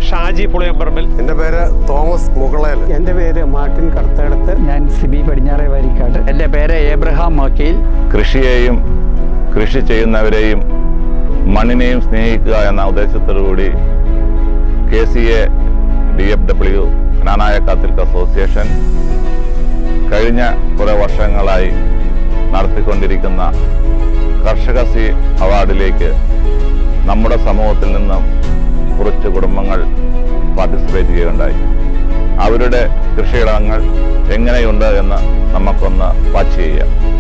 ഷാജി പുളിയമ്പറമ്പിൽ എൻ്റെ പേര് തോമസ് മുകളേൽ എൻ്റെ പേര് മാർട്ടിൻ കടത്തടത്ത് ഞാൻ സിബി പടിഞ്ഞാറെ വാരിക്കാട് എൻ്റെ പേര് ഏബ്രഹാം മക്കീൽ കൃഷിയെയും കൃഷി ചെയ്യുന്നവരെയും മണ്ണിനെയും സ്നേഹിക്കുക എന്ന ഉദ്ദേശത്തോടുകൂടി K C A D F W Knanaya Catholic association കഴിഞ്ഞ കുറേ വർഷങ്ങളായി നടത്തിക്കൊണ്ടിരിക്കുന്ന കർഷക സി അവാർഡിലേക്ക് നമ്മുടെ സമൂഹത്തിൽ നിന്നും കുറച്ച് കുടുംബങ്ങൾ പാർട്ടിസിപ്പേറ്റ് ചെയ്യുകയുണ്ടായി അവരുടെ കൃഷിയിടങ്ങൾ എങ്ങനെയുണ്ട് എന്ന് നമുക്കൊന്ന് വാച്ച് ചെയ്യാം